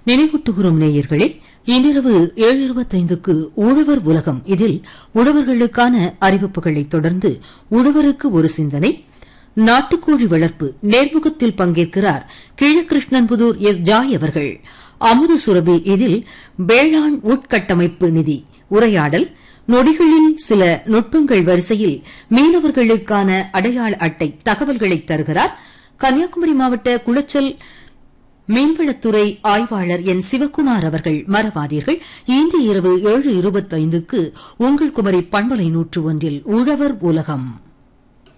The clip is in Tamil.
நினைவூட்டுகிறோம் நேயர்களே இன்றிரவு ஏழு இருபத்தைந்துக்கு உழவர் உலகம் இதில் உழவர்களுக்கான அறிவிப்புகளைத் தொடர்ந்து உழவருக்கு ஒரு சிந்தனை நாட்டுக்கோழி வளர்ப்பு நேர்முகத்தில் பங்கேற்கிறார் கீழகிருஷ்ணன்புதூர் எஸ் ஜாய் அவர்கள் அமுது சுரபி இதில் வேளாண் உட்கட்டமைப்பு நிதி உரையாடல் நொடிகளில் சில நுட்பங்கள் வரிசையில் மீனவர்களுக்கான அடையாள அட்டை தகவல்களை தருகிறார் கன்னியாகுமரி மாவட்ட குளச்சல் மீன்வளத்துறை ஆய்வாளர் என் சிவக்குமார் அவர்கள் மறவாதீர்கள் இன்று இரவு ஏழு இருபத்தைந்துக்கு உங்கள் குமரி பண்பலை நூற்று ஒன்றில் உழவர் உலகம்